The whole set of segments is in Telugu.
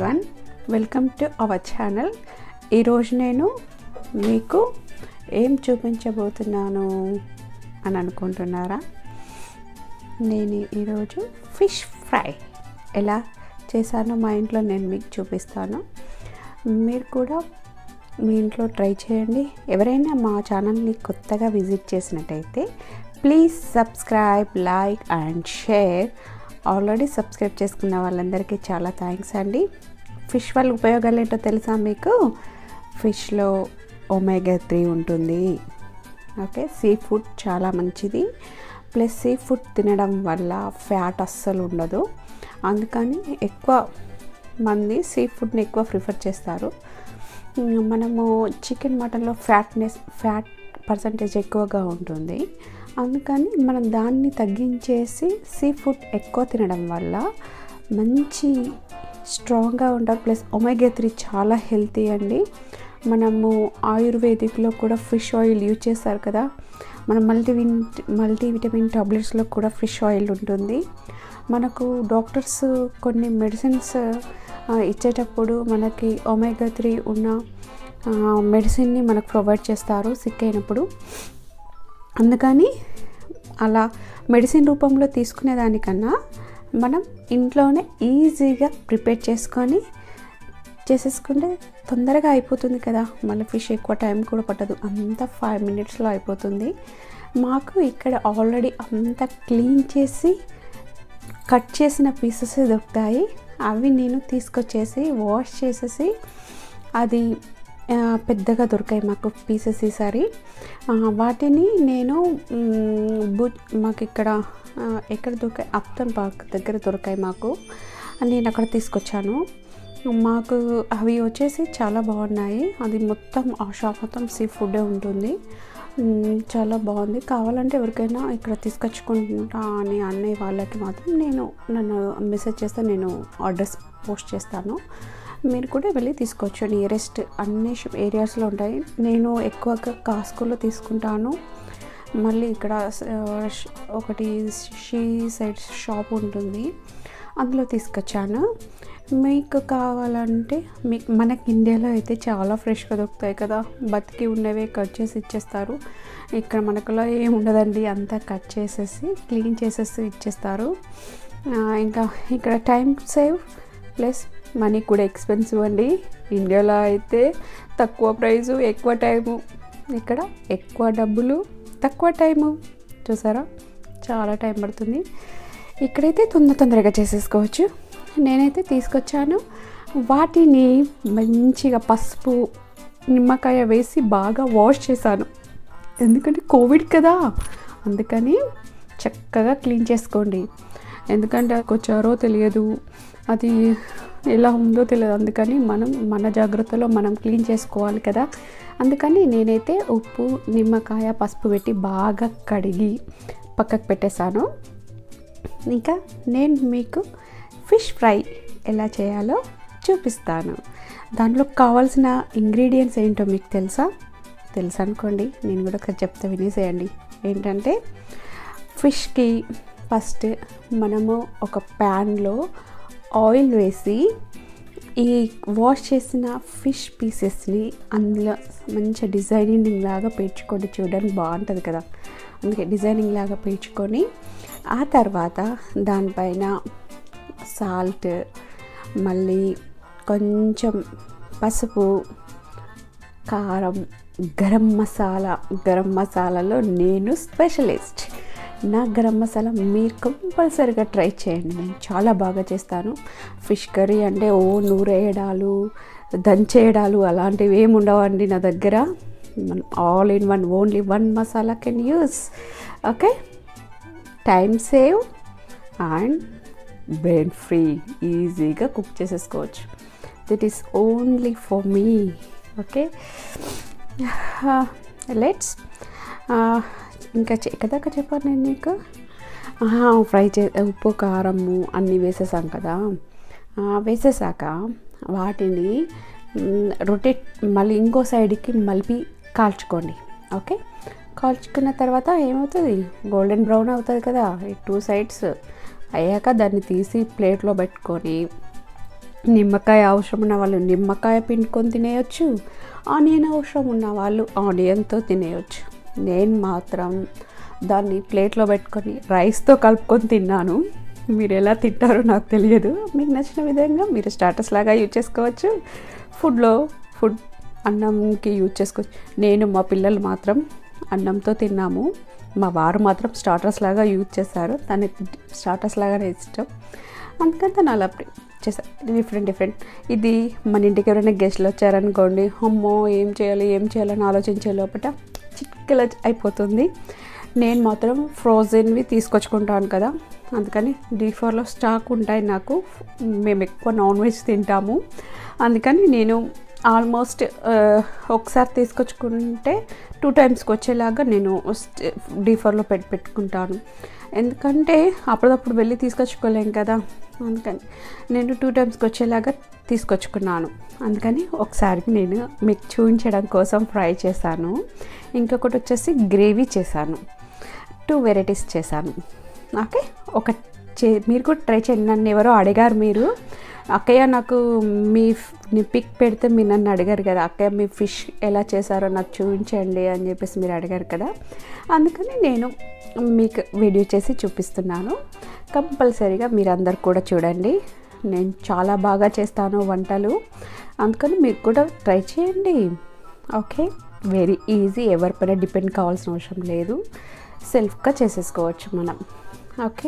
everyone welcome to our channel ఈరోజు నేను మీకు ఏం చూపించబోతున్నాను అని అనుకుంటున్నారా నేను ఈరోజు ఫిష్ ఫ్రై ఎలా చేశానో మా ఇంట్లో నేను మీకు చూపిస్తాను మీరు కూడా మీ ఇంట్లో ట్రై చేయండి ఎవరైనా మా ఛానల్ని కొత్తగా విజిట్ చేసినట్టయితే please subscribe like and share already subscribe చేసుకున్న వాళ్ళందరికీ చాలా థ్యాంక్స్ అండి ఫిష్ వల్ల ఉపయోగాలు ఏంటో తెలుసా మీకు ఫిష్లో ఒమేగా త్రీ ఉంటుంది ఓకే సీ ఫుడ్ చాలా మంచిది ప్లస్ సీ ఫుడ్ తినడం వల్ల ఫ్యాట్ అస్సలు ఉండదు అందుకని ఎక్కువ మంది సీ ఫుడ్ని ఎక్కువ ప్రిఫర్ చేస్తారు మనము చికెన్ మటన్లో ఫ్యాట్నెస్ ఫ్యాట్ పర్సంటేజ్ ఎక్కువగా ఉంటుంది అందుకని మనం దాన్ని తగ్గించేసి సీ ఫుడ్ ఎక్కువ తినడం వల్ల మంచి స్ట్రాంగ్గా ఉంటారు ప్లస్ ఒమేగా త్రీ చాలా హెల్తీ అండి మనము ఆయుర్వేదిక్లో కూడా ఫిష్ ఆయిల్ యూజ్ చేస్తారు కదా మన మల్టీవిన్ మల్టీవిటమిన్ టాబ్లెట్స్లో కూడా ఫిష్ ఆయిల్ ఉంటుంది మనకు డాక్టర్స్ కొన్ని మెడిసిన్స్ ఇచ్చేటప్పుడు మనకి ఒమేగా త్రీ ఉన్న మెడిసిన్ని మనకు ప్రొవైడ్ చేస్తారు సిక్ అయినప్పుడు అందుకని అలా మెడిసిన్ రూపంలో తీసుకునే దానికన్నా మనం ఇంట్లోనే ఈజీగా ప్రిపేర్ చేసుకొని చేసేసుకుంటే తొందరగా అయిపోతుంది కదా మళ్ళీ ఫిష్ ఎక్కువ టైం కూడా పట్టదు అంతా ఫైవ్ మినిట్స్లో అయిపోతుంది మాకు ఇక్కడ ఆల్రెడీ అంతా క్లీన్ చేసి కట్ చేసిన పీసెస్ దొరుకుతాయి అవి నేను తీసుకొచ్చేసి వాష్ చేసేసి అది పెద్దగా దొరికాయి మాకు పీసెస్ ఈసారి వాటిని నేను బు మాకు ఇక్కడ ఎక్కడ దొరికాయి అప్తన్ పార్క్ దగ్గర దొరికాయి మాకు నేను అక్కడ తీసుకొచ్చాను మాకు అవి వచ్చేసి చాలా బాగున్నాయి అది మొత్తం ఆ షాప్ మొత్తం సీ ఫుడ్ ఉంటుంది చాలా బాగుంది కావాలంటే ఎవరికైనా ఇక్కడ తీసుకొచ్చుకుంటా అని అన్నయ్య వాళ్ళకి మాత్రం నేను నన్ను మెసేజ్ చేస్తే నేను అడ్రస్ పోస్ట్ చేస్తాను మీరు కూడా వెళ్ళి తీసుకోవచ్చు నియరెస్ట్ అన్ని ఏరియాస్లో ఉంటాయి నేను ఎక్కువగా కాస్కోలో తీసుకుంటాను మళ్ళీ ఇక్కడ ఒకటి షీ సైడ్ షాప్ ఉంటుంది అందులో తీసుకొచ్చాను మీకు కావాలంటే మీకు మనకి ఇండియాలో అయితే చాలా ఫ్రెష్గా దొరుకుతాయి కదా బతికి ఉన్నవే కట్ చేసి ఇచ్చేస్తారు ఇక్కడ మనకులో ఏమి ఉండదండి అంతా కట్ చేసేసి క్లీన్ చేసేసి ఇచ్చేస్తారు ఇంకా ఇక్కడ టైం సేవ్ ప్లస్ మనీ కూడా ఎక్స్పెన్సివ్ అండి ఇండియాలో అయితే తక్కువ ప్రైజు ఎక్కువ టైము ఇక్కడ ఎక్కువ డబ్బులు తక్కువ టైము చూసారా చాలా టైం పడుతుంది ఇక్కడైతే తొందర తొందరగా చేసేసుకోవచ్చు నేనైతే తీసుకొచ్చాను వాటిని మంచిగా పసుపు నిమ్మకాయ వేసి బాగా వాష్ చేశాను ఎందుకంటే కోవిడ్ కదా అందుకని చక్కగా క్లీన్ చేసుకోండి ఎందుకంటే వచ్చారో తెలియదు అది ఎలా ఉందో తెలియదు అందుకని మనం మన జాగ్రత్తలో మనం క్లీన్ చేసుకోవాలి కదా అందుకని నేనైతే ఉప్పు నిమ్మకాయ పసుపు పెట్టి బాగా కడిగి పక్కకు పెట్టేశాను ఇంకా నేను మీకు ఫిష్ ఫ్రై ఎలా చేయాలో చూపిస్తాను దాంట్లో కావాల్సిన ఇంగ్రీడియంట్స్ ఏంటో మీకు తెలుసా తెలుసు అనుకోండి నేను కూడా ఒకసారి చెప్తా వినేసేయండి ఏంటంటే ఫిష్కి ఫస్ట్ మనము ఒక ప్యాన్లో ఆయిల్ వేసి ఈ వాష్ చేసిన ఫిష్ పీసెస్ని అందులో మంచి డిజైనింగ్ లాగా పేర్చుకొని చూడడానికి బాగుంటుంది కదా అందుకే డిజైనింగ్ లాగా పేర్చుకొని ఆ తర్వాత దానిపైన సాల్ట్ మళ్ళీ కొంచెం పసుపు కారం గరం మసాలా గరం మసాలాలో నేను స్పెషలిస్ట్ నా గరం మసాలా మీరు కంపల్సరీగా ట్రై చేయండి నేను చాలా బాగా చేస్తాను ఫిష్ కర్రీ అంటే ఓ నూరేయడాలు దంచేయడాలు అలాంటివి ఏమి ఉండవండి నా దగ్గర all in one only one masala can use okay time save and brain free ఈజీగా కుక్ చేసేసుకోవచ్చు this is only for me okay let's ఇంకా ఎక్కదాకా చెప్పాను నేను నీకు ఫ్రై చే ఉప్పు కారము అన్నీ వేసేసాం కదా వేసేసాక వాటిని రొటేట్ మళ్ళీ ఇంకో సైడ్కి మలిపి కాల్చుకోండి ఓకే కాల్చుకున్న తర్వాత ఏమవుతుంది గోల్డెన్ బ్రౌన్ అవుతుంది కదా ఈ టూ సైడ్స్ అయ్యాక దాన్ని తీసి ప్లేట్లో పెట్టుకొని నిమ్మకాయ అవసరం ఉన్న వాళ్ళు నిమ్మకాయ పిండుకొని తినేయచ్చు ఆనియన్ అవసరం ఉన్న వాళ్ళు ఆనియన్తో తినేయచ్చు నేను మాత్రం దాన్ని ప్లేట్లో పెట్టుకొని రైస్తో కలుపుకొని తిన్నాను మీరు ఎలా తింటారో నాకు తెలియదు మీకు నచ్చిన విధంగా మీరు స్టార్టర్స్ లాగా యూజ్ చేసుకోవచ్చు ఫుడ్లో ఫుడ్ అన్నంకి యూజ్ చేసుకోవచ్చు నేను మా పిల్లలు మాత్రం అన్నంతో తిన్నాము మా వారు మాత్రం స్టార్టర్స్ లాగా యూజ్ చేశారు తనకి స్టార్టర్స్ లాగానే ఇష్టం అందుకని తను అలా చేశారు డిఫరెంట్ డిఫరెంట్ ఇది మన ఇంటికి ఎవరైనా గెస్ట్లు వచ్చారనుకోండి అమ్మో ఏం చేయాలి ఏం చేయాలని ఆలోచించే లోపల చిక్కల అయిపోతుంది నేను మాత్రం ఫ్రోజన్వి తీసుకొచ్చుకుంటాను కదా అందుకని డీఫోర్లో స్టాక్ ఉంటాయి నాకు మేము ఎక్కువ నాన్ వెజ్ తింటాము అందుకని నేను ఆల్మోస్ట్ ఒకసారి తీసుకొచ్చుకుంటే టూ టైమ్స్కి వచ్చేలాగా నేను డీఫర్లో పెట్టి పెట్టుకుంటాను ఎందుకంటే అప్పుడప్పుడు వెళ్ళి తీసుకొచ్చుకోలేం కదా అందుకని నేను టూ టైమ్స్కి వచ్చేలాగా తీసుకొచ్చుకున్నాను అందుకని ఒకసారి నేను మీకు చూపించడం కోసం ఫ్రై చేశాను ఇంకొకటి వచ్చేసి గ్రేవీ చేశాను టూ వెరైటీస్ చేశాను ఓకే ఒక చే మీరు కూడా ట్రై చేయండి నన్ను ఎవరో అడిగారు మీరు అక్కయ్య నాకు మీ పిక్ పెడితే మీరు నన్ను అడిగారు కదా అక్కయ్య మీ ఫిష్ ఎలా చేశారో నాకు చూపించండి అని చెప్పేసి మీరు అడిగారు కదా అందుకని నేను మీకు వీడియో చేసి చూపిస్తున్నాను కంపల్సరీగా మీరు అందరు కూడా చూడండి నేను చాలా బాగా చేస్తాను వంటలు అందుకని మీరు కూడా ట్రై చేయండి ఓకే వెరీ ఈజీ ఎవరిపైన డిపెండ్ కావాల్సిన అవసరం లేదు సెల్ఫ్గా చేసేసుకోవచ్చు మనం ఓకే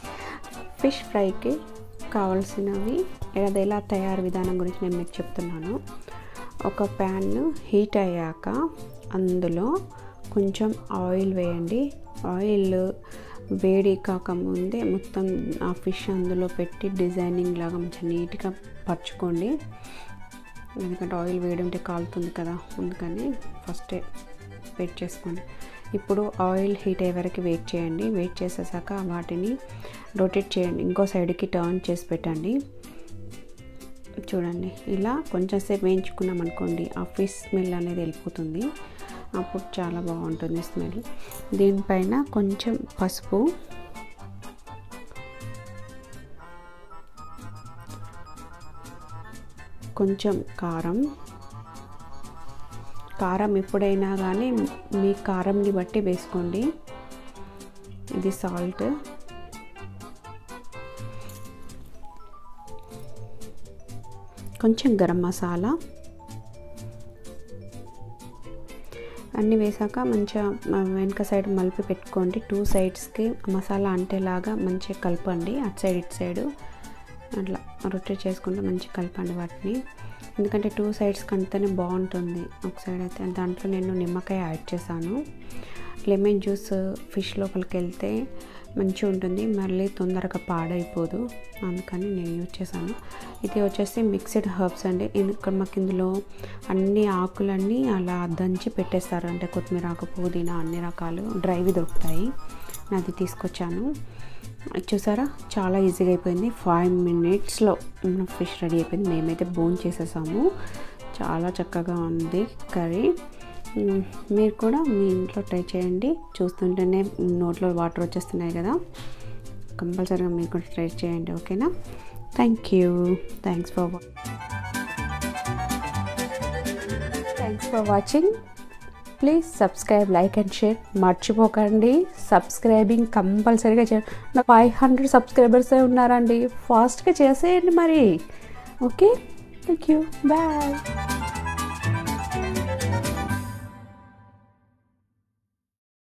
ఫిష్ ఫ్రైకి కావాల్సినవి అది ఎలా తయారు విధానం గురించి నేను మీకు చెప్తున్నాను ఒక ప్యాన్ హీట్ అయ్యాక అందులో కొంచెం ఆయిల్ వేయండి ఆయిల్ వేడి కాకముందే మొత్తం ఆ ఫిష్ అందులో పెట్టి డిజైనింగ్ లాగా మంచిగా నీట్గా పరుచుకోండి ఎందుకంటే ఆయిల్ వేడి ఉంటే కాలుతుంది కదా అందుకని ఫస్టే వెయిట్ చేసుకోండి ఇప్పుడు ఆయిల్ హీట్ అయ్యే వరకు వెయిట్ చేయండి వెయిట్ చేసేసాక వాటిని రొటేట్ చేయండి ఇంకో సైడ్కి టర్న్ చేసి పెట్టండి చూడండి ఇలా కొంచెం సేపు వేయించుకున్నాం అనుకోండి ఆ ఫిష్ స్మెల్ అనేది వెళ్ళిపోతుంది అప్పుడు చాలా బాగుంటుంది స్మెల్ దీనిపైన కొంచెం పసుపు కొంచెం కారం కారం ఎప్పుడైనా కానీ మీ కారంని బట్టి వేసుకోండి ఇది సాల్ట్ కొంచెం గరం మసాలా అన్నీ వేసాక మంచిగా వెనక సైడ్ మలిపి పెట్టుకోండి టూ సైడ్స్కి మసాలా అంటేలాగా మంచిగా కలపండి అటు సైడ్ ఇటు సైడ్ అట్లా రొట్టె చేసుకుంటే మంచిగా కలపండి వాటిని ఎందుకంటే టూ సైడ్స్ కంటేనే బాగుంటుంది ఒక సైడ్ అయితే దాంట్లో నేను నిమ్మకాయ యాడ్ చేశాను లెమన్ జ్యూస్ ఫిష్ లోపలికి వెళ్తే మంచిగా ఉంటుంది మళ్ళీ తొందరగా పాడైపోదు అందుకని నేను యూజ్ చేశాను ఇది వచ్చేసి మిక్స్డ్ హర్బ్స్ అండి ఇక్కడ మాకు ఇందులో అన్ని ఆకులన్నీ అలా దంచి పెట్టేస్తారు అంటే కొత్తిమీర ఆకు పుదీనా అన్ని రకాలు డ్రైవి దొరుకుతాయి అది తీసుకొచ్చాను చూసారా చాలా ఈజీగా అయిపోయింది ఫైవ్ మినిట్స్లో ఫిష్ రెడీ అయిపోయింది మేమైతే బోన్ చేసేసాము చాలా చక్కగా ఉంది కర్రీ మీరు కూడా మీ ఇంట్లో ట్రై చేయండి చూస్తుంటేనే నోట్లో వాటర్ వచ్చేస్తున్నాయి కదా కంపల్సరీగా మీరు కూడా ట్రై చేయండి ఓకేనా thank you thanks for thanks for watching please subscribe like and share మర్చిపోకండి సబ్స్క్రైబింగ్ కంపల్సరీగా చేయండి ఫైవ్ హండ్రెడ్ సబ్స్క్రైబర్సే ఉన్నారండి ఫాస్ట్గా చేసేయండి మరి ఓకే థ్యాంక్ యూ బాయ్